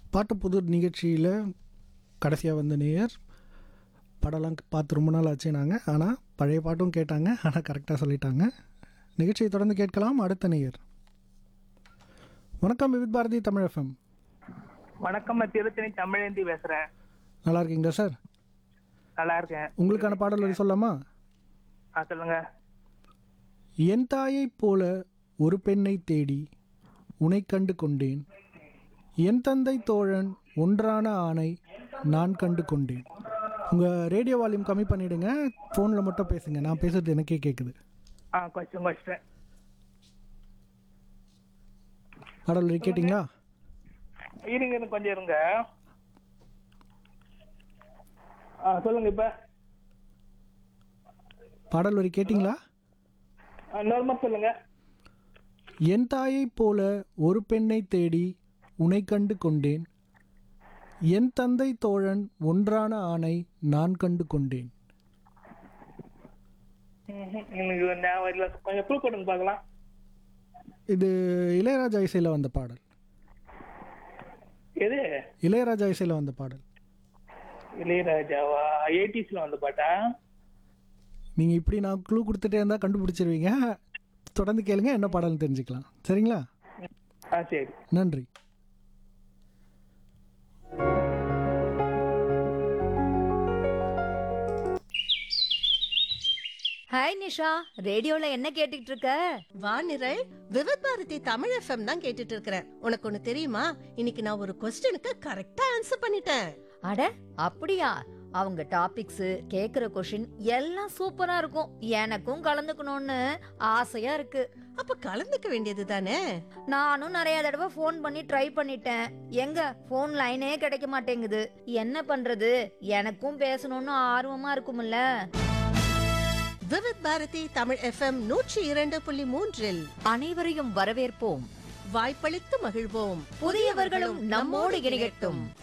பாட்டு புது நிகழ்ச்சியில் கடைசியாக வந்த நேயர் படம்லாம் பார்த்து ரொம்ப நாள் ஆச்சு நாங்கள் ஆனால் பழைய பாட்டும் கேட்டாங்க ஆனால் கரெக்டாக சொல்லிட்டாங்க நிகழ்ச்சியை தொடர்ந்து கேட்கலாம் அடுத்த நேயர் வணக்கம் விவித் பாரதி தமிழ் எஃப்எம் வணக்கம் நான் திருத்தணி தமிழேந்தி பேசுறேன் நல்லா இருக்கீங்களா சார் நல்லா இருக்கேன் உங்களுக்கான பாடல் வரி சொல்லாமா ஆ சொல்லுங்க என் தாயைப் போல ஒரு பெண்ணை தேடி உனை கண்டு கொண்டேன் என் தந்தை தோழன் ஒன்றான ஆணை நான் கண்டு கொண்டேன் உங்கள் ரேடியோ வால்யூம் கம்மி பண்ணிவிடுங்க ஃபோனில் மட்டும் பேசுங்க நான் பேசுறது எனக்கே கேட்குது ஆ கொஞ்சம் கொஞ்சம் பாடல் வரி கேட்டிங்களா இருங்க இருங்க, கொஞ்சம் இருங்க ஆ சொல்லுங்க இப்ப பாடல் வரி கேட்டிங்களா நார்மல் சொல்லுங்க என் தாயைப் போல ஒரு பெண்ணை தேடி உனை கண்டு கொண்டேன் என் தந்தை தோழன் ஒன்றான ஆணை நான் கண்டு கொண்டேன் ம்ஹும். எனக்கு ஞாபகம் இல்ல கொஞ்சம் ப்ரூவ் கொடுங்க பார்க்கலாம் இது இளையராஜா இசையில் வந்த பாடல் எது இளையராஜா இசையில் வந்த பாடல் இளையராஜாவா எயிட்டிஸ்ல வந்த பாட்டா நீங்கள் இப்படி நான் க்ளூ கொடுத்துட்டே இருந்தால் கண்டுபிடிச்சிருவீங்க தொடர்ந்து கேளுங்க என்ன பாடல்னு தெரிஞ்சுக்கலாம் சரிங்களா ஆ சரி நன்றி ஹாய் நிஷா ரேடியோல என்ன கேட்டுட்டு இருக்க வானிரல் விவித் பாரதி தமிழ் எஃப்எம் தான் கேட்டுட்டு இருக்கிறேன் உனக்கு ஒண்ணு தெரியுமா இன்னைக்கு நான் ஒரு கொஸ்டினுக்கு கரெக்டா ஆன்சர் பண்ணிட்டேன் அட அப்படியா அவங்க டாபிக்ஸ் கேக்குற கொஷின் எல்லாம் சூப்பரா இருக்கும் எனக்கும் கலந்துக்கணும்னு ஆசையா இருக்கு அப்ப கலந்துக்க வேண்டியது தானே நானும் நிறைய தடவை ஃபோன் பண்ணி ட்ரை பண்ணிட்டேன் எங்க ஃபோன் லைனே கிடைக்க மாட்டேங்குது என்ன பண்றது எனக்கும் பேசணும்னு ஆர்வமா இருக்கும்ல விவித் பாரதி தமிழ் எஃப்எம் நூற்றி இரண்டு புள்ளி மூன்றில் அனைவரையும் வரவேற்போம் வாய்ப்பளித்து மகிழ்வோம் புதியவர்களும் நம்மோடு இணையட்டும்